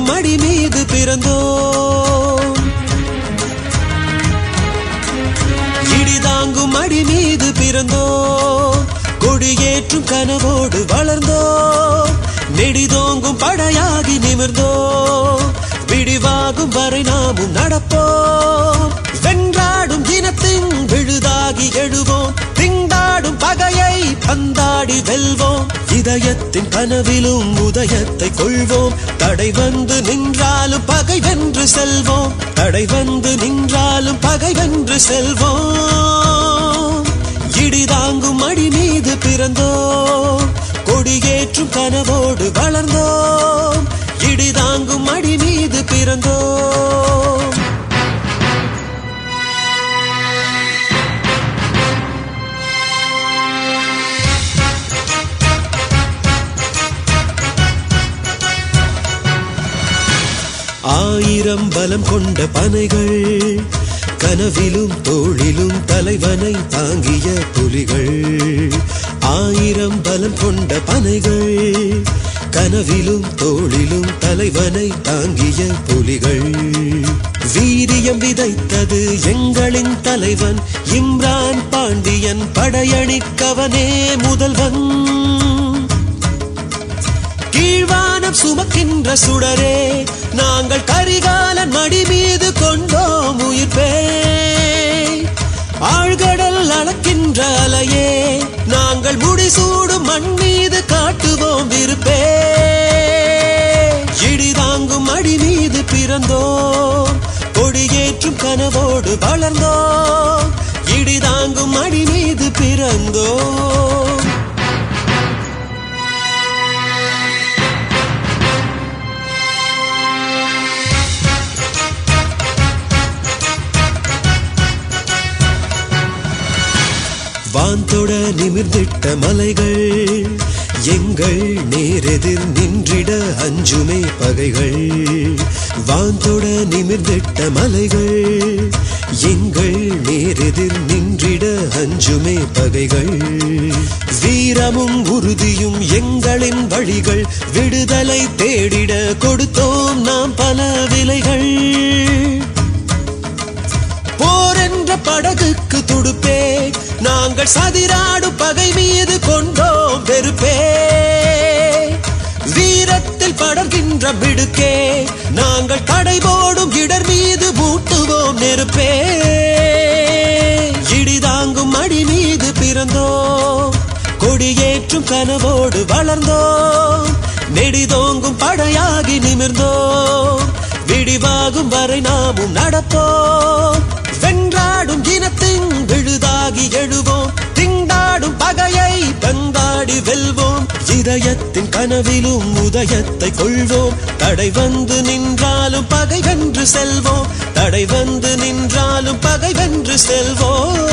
இடிதாங்கும் அடி மீது பிறந்தோம் இடிதாங்கும் அடி மீது பிறந்தோம் கொடியேற்றும் கனவோடு வளர்ந்தோம் நெடிதோங்கும் படையாகி நிமிர்ந்தோம் விடிவாகும் வரை நாமும் நடப்போம் வென்றாடும் இனத்தின் விழுதாகி எழுவோம் திண்டாடும் பகையை பந்தாடி வெல்வோம் இதயத்தின் கனவிலும் உதயத்தை கொள்வோம் தடை வந்து நின்றாலும் பகை வென்று செல்வோம் தடை வந்து நின்றாலும் பகை வென்று செல்வோம் இடிதாங்கும் அடி மீது பிறந்தோம் கொடியேற்றும் கனவோடு வளர்ந்தோம் இடிதாங்கும் அடி மீது பிறந்தோம் ஆயிரம் பலம் கொண்ட பனைகள் கனவிலும் தோளிலும் தலைவனை தாங்கிய புலிகள் ஆயிரம் பலம் கொண்ட பனைகள் கனவிலும் தோளிலும் தலைவனை தாங்கிய புலிகள் வீரியம் விதைத்தது எங்களின் தலைவன் இம்ரான் பாண்டியன் படையணிக்கவனே முதல்வன் கீழ்வானம் சுமக்கின்ற சுடரே நாங்கள் கரிகாலன் மடி மீது கொண்டோம் உயிர்ப்பே ஆழ்கடல் அளக்கின்ற அலையே நாங்கள் முடிசூடும் மண் மீது காட்டுவோம் விருப்பே இடிதாங்கும் அடி மீது பிறந்தோம் கொடியேற்றும் கனவோடு வளர்ந்தோம் இடிதாங்கும் அடி மீது பிறந்தோம் வான்தொட நிமிர்ந்திட்ட மலைகள் எங்கள் நேரெதிர் நின்றிட அஞ்சுமே பகைகள் வான்தொட நிமிர்ந்திட்ட மலைகள் எங்கள் நேரெதிர் நின்றிட அஞ்சுமே பகைகள் வீரமும் உறுதியும் எங்களின் வழிகள் விடுதலை தேடிட கொடுத்தோம் நாம் பல விலைகள் போர் என்ற படகுக்கு துடுப்பே நாங்கள் சதிராடும் பகை மீது கொண்டோம் வெறுப்பே வீரத்தில் படர்கின்ற மிடுக்கே நாங்கள் கடை போடும் இடர் மீது மூட்டுவோம் நெருப்பே இடிதாங்கும் அடி மீது பிறந்தோம் கொடியேற்றும் கனவோடு வளர்ந்தோம் நெடிதோங்கும் படையாகி நிமிர்ந்தோம் விடிவாகும் வரை நாமும் நடப்போம் வென்றாடும் இனத்தின் விழுதாகி எழுவோம் திண்டாடும் பகையை பந்தாடி வெல்வோம் இதயத்தின் கனவிலும் உதயத்தை கொள்வோம் தடை வந்து நின்றாலும் பகை வென்று செல்வோம் தடை வந்து நின்றாலும் பகை வென்று செல்வோம்